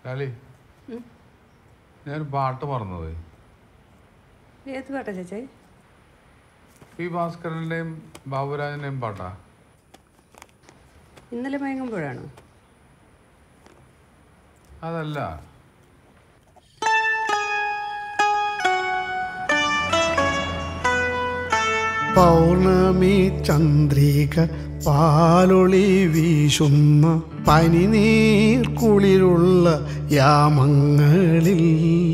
ലാലി ഞാൻ പാട്ട് മറന്നത് ഏത് പാട്ടാ ചേച്ചി പി ഭാസ്കരൻ്റെയും ബാബുരാജൻ്റെയും പാട്ടാ ഇന്നലെ മയങ്ങുമ്പോഴാണോ അതല്ല പൗർണമി ചന്ദ്രിക പാലൊളി വീശുന്ന പനിനീർ കുളിരുള്ള യാമങ്ങളിൽ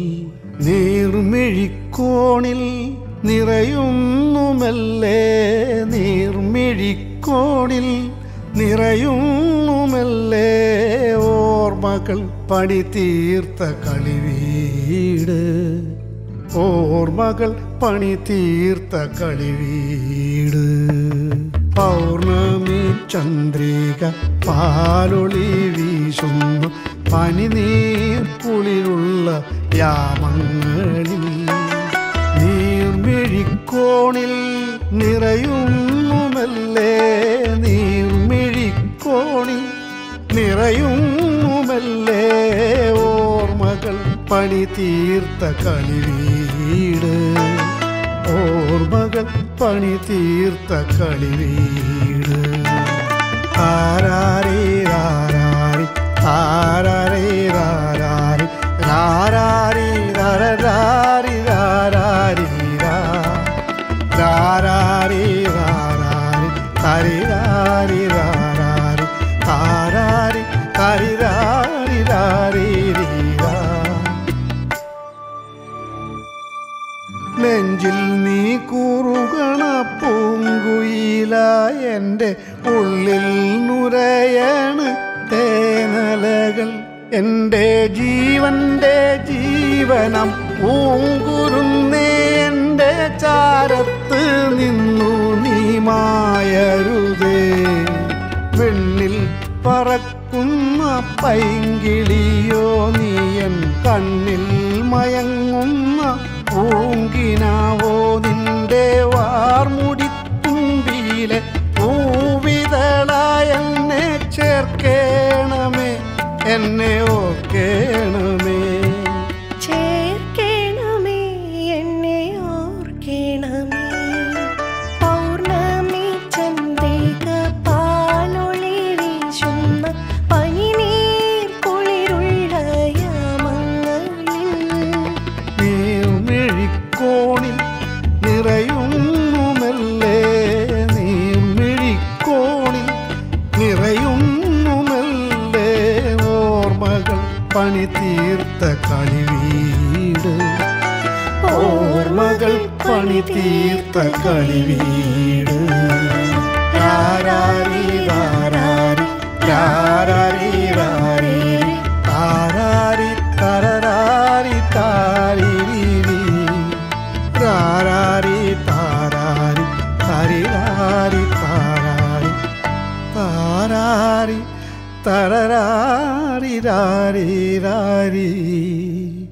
നീർമിഴിക്കോണിൽ നിറയുന്നുമല്ലേ നീർമിഴിക്കോണിൽ നിറയുന്നുമല്ലേ ഓർമ്മകൾ പണി തീർത്ത കളിവീട് ഓർമ്മകൾ പണി തീർത്ത കളിവീട് പൗർണമി ചന്ദ്രിക പാലൊളി വീശുന്നു പനിനീർ കുളിരുള്ള യാമങ്ങളിൽ നീർമിഴിക്കോണിൽ നിറയുന്നുമല്ലേ നീർമിഴിക്കോണിൽ നിറയുന്നുമല്ലേ ഓർമ്മകൾ പണി തീർത്ത കളിവീട് ഓർമ്മകൾ പണി തീർത്ത കളിവീട് ആരാരേ രാരാരി ആരാരേ രാരാരി രാരാരി രാരാരി രാരാരി രാരാരി രാരാരി ഹരിരാരി രാരാരി താരാരി ഹരിരാരി രാരി രീരാ നെഞ്ചിൽ നീ കൂറുകണ പൂങ്കുയില എൻ്റെ ഉള്ളിൽ നുരയണ് തേനലകൾ എൻ്റെ ജീവന്റെ ജീവനം പൂങ്കുരുന്നേ എൻ്റെ ചാരത്ത് നിന്നു നീ മായരുതേ വെണ്ണിൽ പറക്കുന്ന പൈങ്കിളിയോ നീയൻ കണ്ണിൽ മയങ്ങുന്ന പൂങ്കിനാവോ നിന്റെ വാർമുടിത്തുമ്പിയിലെ പൂവിതളായ എന്നെ ചേർക്കേണമേ എന്നെ ഓർക്കേണമേ ചേർക്കണമേ എന്നെ ഓർക്കണമേ പൗർണമി ചന്ദ്രിക പാലൊളി വീശുന്ന പനിനീർ കുളിരുള്ള യാമങ്ങളിൽ നീർമിഴിക്കോണിൽ നിറയുന്നുമല്ലേ നീർമിഴിക്കോണിൽ നിറയുന്നുമല്ലേ ഓർമ്മകൾ പണി തീർത്ത കളിവീട് ഓർമ്മകൾ പണി തീർത്ത കളിവീട് രാരാരി രാരാരി രാരാരി രാരി താരാരി തരരാരി താരിരി രാരാരി താരാരി തരിരാരി താരാരി താരാരി തരരാരി രാരി രാരി